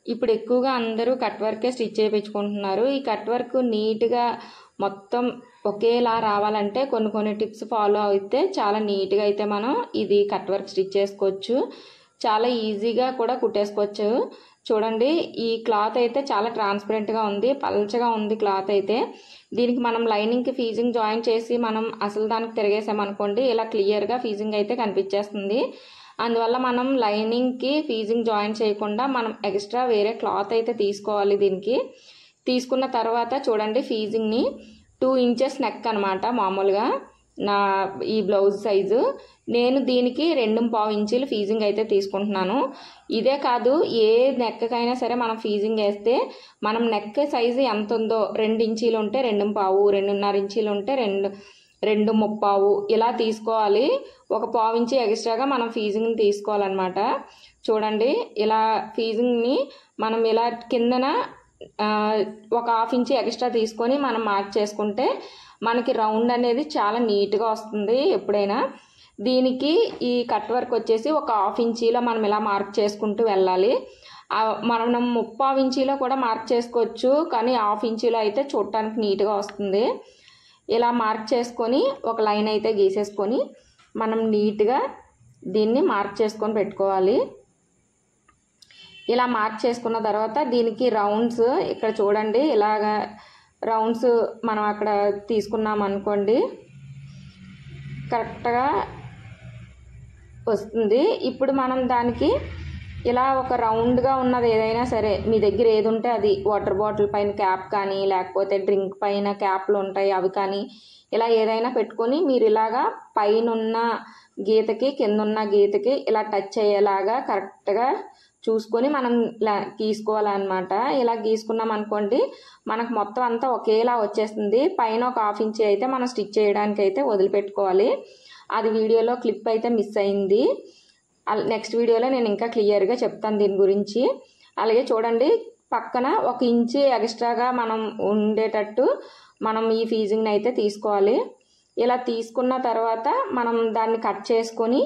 ఇప్పుడు ఎక్కువగా అందరూ కట్ వర్కే స్టిచ్ చేయించుకుంటున్నారు ఈ కట్ వర్క్ నీట్గా మొత్తం ఒకేలా రావాలంటే కొన్ని కొన్ని టిప్స్ ఫాలో అయితే చాలా నీట్గా అయితే మనం ఇది కట్ వర్క్ స్టిచ్ చేసుకోవచ్చు చాలా ఈజీగా కూడా కుట్టేసుకోవచ్చు చూడండి ఈ క్లాత్ అయితే చాలా ట్రాన్స్పరెంట్గా ఉంది పల్చగా ఉంది క్లాత్ అయితే దీనికి మనం లైనింగ్కి ఫీజింగ్ జాయిన్ చేసి మనం అసలు దానికి తిరిగేసామనుకోండి ఇలా క్లియర్గా ఫీజింగ్ అయితే కనిపించేస్తుంది అందువల్ల మనం లైనింగ్కి ఫీజింగ్ జాయిన్ చేయకుండా మనం ఎక్స్ట్రా వేరే క్లాత్ అయితే తీసుకోవాలి దీనికి తీసుకున్న తర్వాత చూడండి ఫీజింగ్ని టూ ఇంచెస్ నెక్ అనమాట మామూలుగా నా ఈ బ్లౌజ్ సైజు నేను దీనికి రెండు పావు ఇంచీలు ఫీజింగ్ అయితే తీసుకుంటున్నాను ఇదే కాదు ఏ నెక్కకైనా సరే మనం ఫీజింగ్ వేస్తే మనం నెక్ సైజు ఎంత ఉందో రెండు ఇంచీలు ఉంటే రెండు పావు రెండున్నర ఇంచీలు ఉంటే రెండు రెండు ముప్పావు ఇలా తీసుకోవాలి ఒక పావు ఇంచి ఎక్స్ట్రాగా మనం ఫీజింగ్ని తీసుకోవాలన్నమాట చూడండి ఇలా ఫీజింగ్ని మనం ఇలా కిందన ఆ, ఒక హాఫ్ ఇంచి ఎక్స్ట్రా తీసుకొని మనం మార్క్ చేసుకుంటే మనకి రౌండ్ అనేది చాలా నీట్గా వస్తుంది ఎప్పుడైనా దీనికి ఈ కట్ వర్క్ వచ్చేసి ఒక హాఫ్ ఇంచీలో మనం ఇలా మార్క్ చేసుకుంటూ వెళ్ళాలి ఆ, మనం ముప్పావు ఇంచీలో కూడా మార్క్ చేసుకోవచ్చు కానీ హాఫ్ ఇంచీలో అయితే చూడటానికి నీట్గా వస్తుంది ఇలా మార్క్ చేసుకొని ఒక లైన్ అయితే గీసేసుకొని మనం నీట్గా దీన్ని మార్క్ చేసుకొని పెట్టుకోవాలి ఇలా మార్క్ చేసుకున్న తర్వాత దీనికి రౌండ్స్ ఇక్కడ చూడండి ఇలాగ రౌండ్స్ మనం అక్కడ తీసుకున్నాం అనుకోండి కరెక్ట్గా వస్తుంది ఇప్పుడు మనం దానికి ఇలా ఒక రౌండ్గా ఉన్నది ఏదైనా సరే మీ దగ్గర ఏది ఉంటే అది వాటర్ బాటిల్ పైన క్యాప్ కానీ లేకపోతే డ్రింక్ పైన క్యాప్లు ఉంటాయి అవి కానీ ఇలా ఏదైనా పెట్టుకొని మీరు ఇలాగా పైన ఉన్న గీతకి కింద ఉన్న గీతకి ఇలా టచ్ అయ్యేలాగా కరెక్ట్గా చూసుకొని మనం ఇలా గీసుకోవాలన్నమాట ఇలా గీసుకున్నాం అనుకోండి మనకు మొత్తం అంతా ఒకేలా వచ్చేస్తుంది పైన ఒక హాఫ్ ఇంచ్ అయితే మనం స్టిచ్ చేయడానికి అయితే వదిలిపెట్టుకోవాలి అది వీడియోలో క్లిప్ అయితే మిస్ అయింది నెక్స్ట్ వీడియోలో నేను ఇంకా క్లియర్గా చెప్తాను దీని గురించి అలాగే చూడండి పక్కన ఒక ఇంచి ఎక్స్ట్రాగా మనం ఉండేటట్టు మనం ఈ ఫీజింగ్ని అయితే తీసుకోవాలి ఇలా తీసుకున్న తర్వాత మనం దాన్ని కట్ చేసుకొని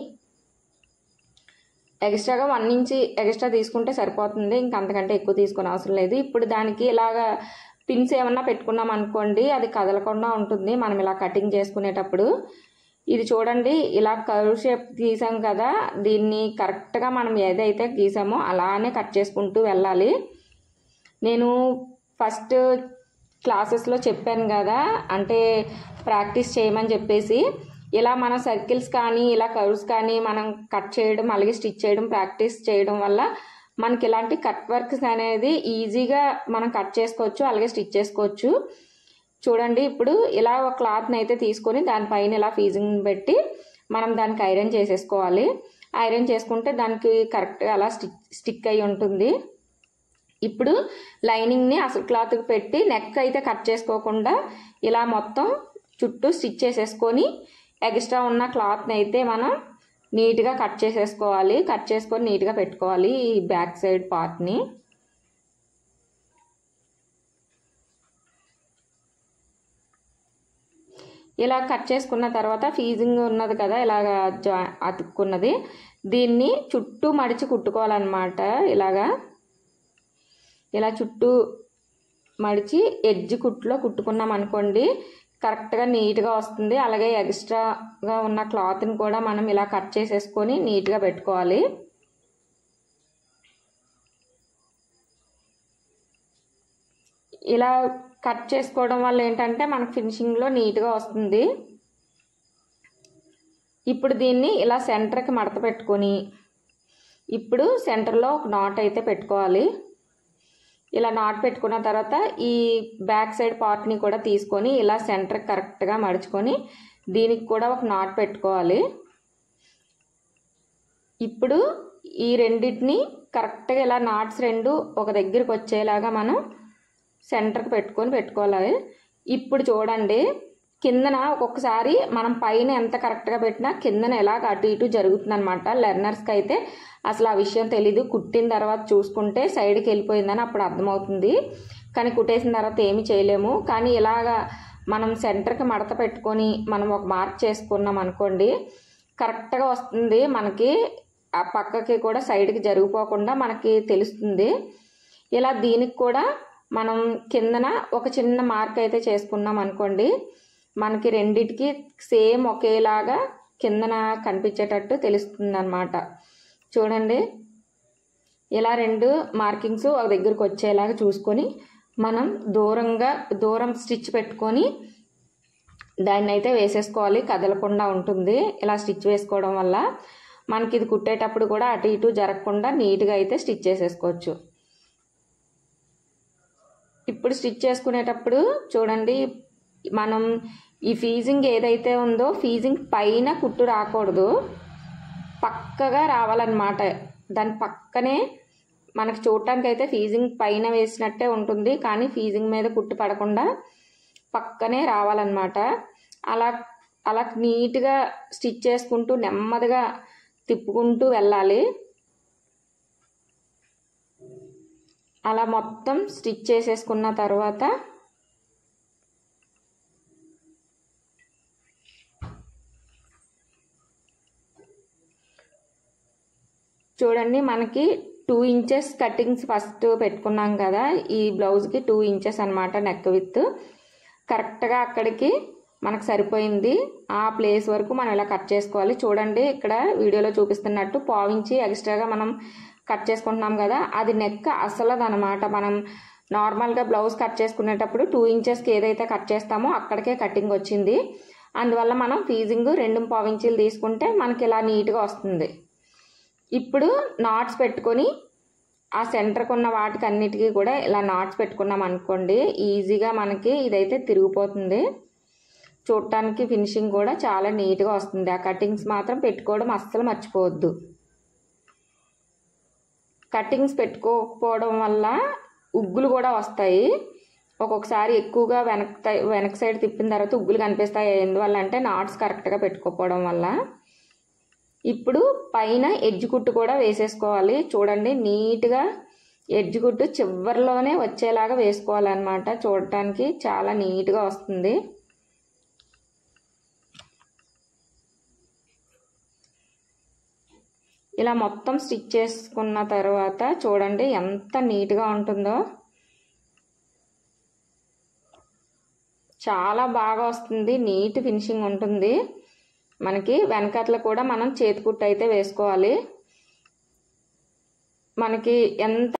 ఎక్స్ట్రాగా వన్ ఇంచి ఎక్స్ట్రా తీసుకుంటే సరిపోతుంది ఇంక అంతకంటే ఎక్కువ తీసుకునే అవసరం లేదు ఇప్పుడు దానికి ఇలాగా పిన్స్ ఏమన్నా పెట్టుకున్నాం అనుకోండి అది కదలకుండా ఉంటుంది మనం ఇలా కటింగ్ చేసుకునేటప్పుడు ఇది చూడండి ఇలా కర్వ్ షేప్ గీసాం కదా దీన్ని కరెక్ట్గా మనం ఏదైతే గీసామో అలానే కట్ చేసుకుంటూ వెళ్ళాలి నేను ఫస్ట్ క్లాసెస్లో చెప్పాను కదా అంటే ప్రాక్టీస్ చేయమని చెప్పేసి ఇలా మన సర్కిల్స్ కానీ ఇలా కర్వ్స్ కానీ మనం కట్ చేయడం అలాగే స్టిచ్ చేయడం ప్రాక్టీస్ చేయడం వల్ల మనకి ఇలాంటి కట్ వర్క్స్ అనేది ఈజీగా మనం కట్ చేసుకోవచ్చు అలాగే స్టిచ్ చేసుకోవచ్చు చూడండి ఇప్పుడు ఇలా ఒక క్లాత్ని అయితే తీసుకొని దానిపైన ఇలా ఫీజింగ్ పెట్టి మనం దానికి ఐరన్ చేసేసుకోవాలి ఐరన్ చేసుకుంటే దానికి కరెక్ట్గా అలా స్టిక్ స్టిక్ అయి ఉంటుంది ఇప్పుడు లైనింగ్ని అసలు క్లాత్కి పెట్టి నెక్ అయితే కట్ చేసుకోకుండా ఇలా మొత్తం చుట్టూ స్టిచ్ చేసేసుకొని ఎక్స్ట్రా ఉన్న క్లాత్ని అయితే మనం నీట్గా కట్ చేసేసుకోవాలి కట్ చేసుకొని నీట్గా పెట్టుకోవాలి ఈ బ్యాక్ సైడ్ పార్ట్ని ఇలా కట్ చేసుకున్న తర్వాత ఫీజింగ్ ఉన్నది కదా ఇలాగ జా అతుక్కున్నది దీన్ని చుట్టూ మడిచి కుట్టుకోవాలన్నమాట ఇలాగా ఇలా చుట్టూ మడిచి ఎడ్జ్ కుట్టులో కుట్టుకున్నాం అనుకోండి కరెక్ట్గా నీట్గా వస్తుంది అలాగే ఎక్స్ట్రాగా ఉన్న క్లాత్ని కూడా మనం ఇలా కట్ చేసేసుకొని నీట్గా పెట్టుకోవాలి ఇలా కట్ చేసుకోవడం వల్ల ఏంటంటే మనకు ఫినిషింగ్లో నీట్గా వస్తుంది ఇప్పుడు దీన్ని ఇలా సెంటర్కి మడత పెట్టుకొని ఇప్పుడు సెంటర్లో ఒక నాట్ అయితే పెట్టుకోవాలి ఇలా నాట్ పెట్టుకున్న తర్వాత ఈ బ్యాక్ సైడ్ పార్ట్ని కూడా తీసుకొని ఇలా సెంటర్ కరెక్ట్గా మడుచుకొని దీనికి కూడా ఒక నాట్ పెట్టుకోవాలి ఇప్పుడు ఈ రెండింటిని కరెక్ట్గా ఇలా నాట్స్ రెండు ఒక దగ్గరికి వచ్చేలాగా మనం సెంటర్కి పెట్టుకొని పెట్టుకోవాలి ఇప్పుడు చూడండి కిందన ఒక్కొక్కసారి మనం పైన ఎంత కరెక్ట్గా పెట్టినా కిందన ఎలాగ అటు ఇటు జరుగుతుంది అనమాట లెర్నర్స్కి అయితే అసలు ఆ విషయం తెలీదు కుట్టిన తర్వాత చూసుకుంటే సైడ్కి వెళ్ళిపోయిందని అప్పుడు అర్థమవుతుంది కానీ కుట్టేసిన తర్వాత ఏమీ చేయలేము కానీ ఇలాగా మనం సెంటర్కి మడత పెట్టుకొని మనం ఒక మార్క్ చేసుకున్నాం అనుకోండి కరెక్ట్గా వస్తుంది మనకి ఆ పక్కకి కూడా సైడ్కి జరిగిపోకుండా మనకి తెలుస్తుంది ఇలా దీనికి కూడా మనం కిందన ఒక చిన్న మార్క్ అయితే చేసుకున్నాం అనుకోండి మనకి రెండిటికి సేమ్ ఒకేలాగా కిందన కనిపించేటట్టు తెలుస్తుంది అనమాట చూడండి ఇలా రెండు మార్కింగ్స్ ఒక దగ్గరకు వచ్చేలాగా చూసుకొని మనం దూరంగా దూరం స్టిచ్ పెట్టుకొని దాన్ని అయితే వేసేసుకోవాలి కదలకుండా ఉంటుంది ఇలా స్టిచ్ వేసుకోవడం వల్ల మనకి ఇది కుట్టేటప్పుడు కూడా అటు ఇటు జరగకుండా నీట్గా అయితే స్టిచ్ చేసేసుకోవచ్చు ఇప్పుడు స్టిచ్ చేసుకునేటప్పుడు చూడండి మనం ఈ ఫీజింగ్ ఏదైతే ఉందో ఫీజింగ్ పైన కుట్టు రాకూడదు పక్కగా రావాలన్నమాట దాని పక్కనే మనకు చూడటానికి అయితే ఫీజింగ్ పైన వేసినట్టే ఉంటుంది కానీ ఫీజింగ్ మీద కుట్టు పడకుండా పక్కనే రావాలన్నమాట అలా అలా నీట్గా స్టిచ్ చేసుకుంటూ నెమ్మదిగా తిప్పుకుంటూ వెళ్ళాలి అలా మొత్తం స్టిచ్ చేసేసుకున్న తర్వాత చూడండి మనకి టూ ఇంచెస్ కటింగ్స్ ఫస్ట్ పెట్టుకున్నాం కదా ఈ బ్లౌజ్కి టూ ఇంచెస్ అనమాట నెక్ విత్ కరెక్ట్గా అక్కడికి మనకు సరిపోయింది ఆ ప్లేస్ వరకు మనం ఇలా కట్ చేసుకోవాలి చూడండి ఇక్కడ వీడియోలో చూపిస్తున్నట్టు పావించి ఎక్స్ట్రాగా మనం కట్ చేసుకుంటున్నాం కదా అది నెక్ అసలదనమాట మనం నార్మల్గా బ్లౌజ్ కట్ చేసుకునేటప్పుడు టూ ఇంచెస్కి ఏదైతే కట్ చేస్తామో అక్కడికే కటింగ్ వచ్చింది అందువల్ల మనం ఫీజింగ్ రెండు పావించీలు తీసుకుంటే మనకి ఇలా నీట్గా వస్తుంది ఇప్పుడు నాట్స్ పెట్టుకొని ఆ సెంటర్కి ఉన్న వాటికి అన్నిటికీ కూడా ఇలా నాట్స్ పెట్టుకున్నాం అనుకోండి ఈజీగా మనకి ఇదైతే తిరిగిపోతుంది చూడటానికి ఫినిషింగ్ కూడా చాలా నీట్గా వస్తుంది ఆ కటింగ్స్ మాత్రం పెట్టుకోవడం అస్సలు మర్చిపోవద్దు కటింగ్స్ పెట్టుకోకపోవడం వల్ల ఉగ్గులు కూడా వస్తాయి ఒక్కొక్కసారి ఎక్కువగా వెనక్ వెనక సైడ్ తిప్పిన తర్వాత ఉగ్గులు కనిపిస్తాయి ఎందువల్ల అంటే నాట్స్ కరెక్ట్గా పెట్టుకోకపోవడం వల్ల ఇప్పుడు పైన ఎడ్జ్ కుట్టు కూడా వేసేసుకోవాలి చూడండి నీట్గా ఎడ్జ్ కుట్టు చివరిలోనే వచ్చేలాగా వేసుకోవాలన్నమాట చూడటానికి చాలా నీట్గా వస్తుంది ఇలా మొత్తం స్టిచ్ చేసుకున్న తర్వాత చూడండి ఎంత నీట్గా ఉంటుందో చాలా బాగా వస్తుంది నీట్ ఫినిషింగ్ ఉంటుంది మనకి వెనకట్ల కూడా మనం చేతికుట్టు అయితే వేసుకోవాలి మనకి ఎంత